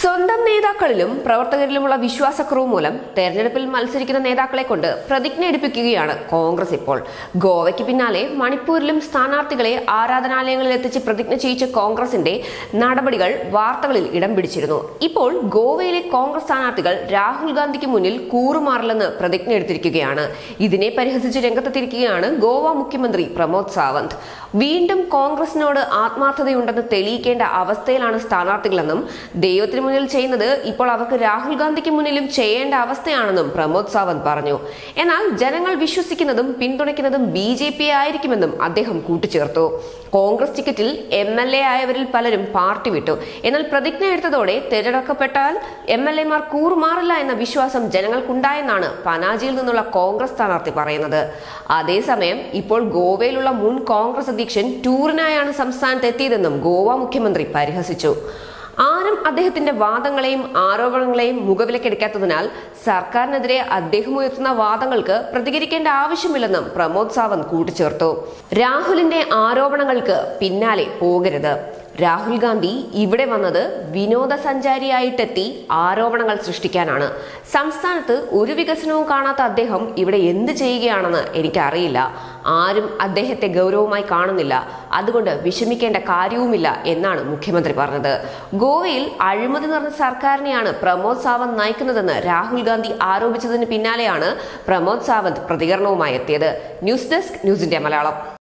സ്വന്തം നേതാക്കളിലും പ്രവർത്തകരിലുമുള്ള വിശ്വാസക്കുറവ് മൂലം തെരഞ്ഞെടുപ്പിൽ മത്സരിക്കുന്ന നേതാക്കളെ കൊണ്ട് പ്രതിജ്ഞ എടുപ്പിക്കുകയാണ് കോൺഗ്രസ് ഇപ്പോൾ ഗോവയ്ക്ക് പിന്നാലെ മണിപ്പൂരിലും സ്ഥാനാർത്ഥികളെ ആരാധനാലയങ്ങളിൽ എത്തിച്ച് പ്രതിജ്ഞ ചെയ്യിച്ച കോൺഗ്രസിന്റെ നടപടികൾ വാർത്തകളിൽ ഇടം പിടിച്ചിരുന്നു ഇപ്പോൾ ഗോവയിലെ കോൺഗ്രസ് സ്ഥാനാർത്ഥികൾ രാഹുൽ ഗാന്ധിക്ക് മുന്നിൽ കൂറുമാറില്ലെന്ന് പ്രതിജ്ഞ എടുത്തിരിക്കുകയാണ് ഇതിനെ പരിഹസിച്ച് രംഗത്തെത്തിയിരിക്കുകയാണ് ഗോവ മുഖ്യമന്ത്രി പ്രമോദ് സാവന്ത് വീണ്ടും കോൺഗ്രസിനോട് ആത്മാർത്ഥതയുണ്ടെന്ന് തെളിയിക്കേണ്ട അവസ്ഥയിലാണ് സ്ഥാനാർത്ഥികളെന്നും ദൈവത്തിന് മുന്നിൽ ചെയ്യുന്നത് ഇപ്പോൾ അവർക്ക് രാഹുൽ ഗാന്ധിക്ക് മുന്നിലും ചെയ്യേണ്ട അവസ്ഥയാണെന്നും പ്രമോദ് സാവന്ത് പറഞ്ഞു എന്നാൽ ജനങ്ങൾ വിശ്വസിക്കുന്നതും പിന്തുണയ്ക്കുന്നതും ബി ജെ പി ആയിരിക്കുമെന്നും അദ്ദേഹം കൂട്ടിച്ചേർത്തു കോൺഗ്രസ് ടിക്കറ്റിൽ എം എൽ എ ആയവരിൽ പലരും പാർട്ടി വിട്ടു എന്നാൽ പ്രതിജ്ഞ എടുത്തതോടെ തിരഞ്ഞെടുക്കപ്പെട്ടാൽ എം എൽ എമാർ കൂറുമാറില്ല എന്ന വിശ്വാസം ജനങ്ങൾക്കുണ്ടായെന്നാണ് പനാജിയിൽ നിന്നുള്ള കോൺഗ്രസ് സ്ഥാനാർത്ഥി പറയുന്നത് അതേസമയം ഇപ്പോൾ ഗോവയിലുള്ള മുൻ കോൺഗ്രസ് അധ്യക്ഷൻ ടൂറിനായാണ് സംസ്ഥാനത്ത് എത്തിയതെന്നും ഗോവ മുഖ്യമന്ത്രി പരിഹസിച്ചു ആരും അദ്ദേഹത്തിന്റെ വാദങ്ങളെയും ആരോപണങ്ങളെയും മുഖവിലക്കെടുക്കാത്തതിനാൽ സർക്കാരിനെതിരെ അദ്ദേഹം ഉയർത്തുന്ന വാദങ്ങൾക്ക് പ്രതികരിക്കേണ്ട ആവശ്യമില്ലെന്നും പ്രമോദ് സാവന്ത് കൂട്ടിച്ചേർത്തു രാഹുലിന്റെ ആരോപണങ്ങൾക്ക് പിന്നാലെ പോകരുത് രാഹുൽ ഗാന്ധി ഇവിടെ വന്നത് വിനോദസഞ്ചാരിയായിട്ടെത്തി ആരോപണങ്ങൾ സൃഷ്ടിക്കാനാണ് സംസ്ഥാനത്ത് ഒരു വികസനവും കാണാത്ത അദ്ദേഹം ഇവിടെ എന്ത് ചെയ്യുകയാണെന്ന് എനിക്കറിയില്ല ആരും അദ്ദേഹത്തെ ഗൗരവമായി കാണുന്നില്ല അതുകൊണ്ട് വിഷമിക്കേണ്ട കാര്യവുമില്ല എന്നാണ് മുഖ്യമന്ത്രി പറഞ്ഞത് ഗോവയിൽ അഴിമതി നിറഞ്ഞ സർക്കാരിനെയാണ് പ്രമോദ് സാവന്ത് നയിക്കുന്നതെന്ന് രാഹുൽ ഗാന്ധി ആരോപിച്ചതിന് പിന്നാലെയാണ് പ്രമോദ് സാവന്ത് പ്രതികരണവുമായി എത്തിയത് news desk news India Malayalam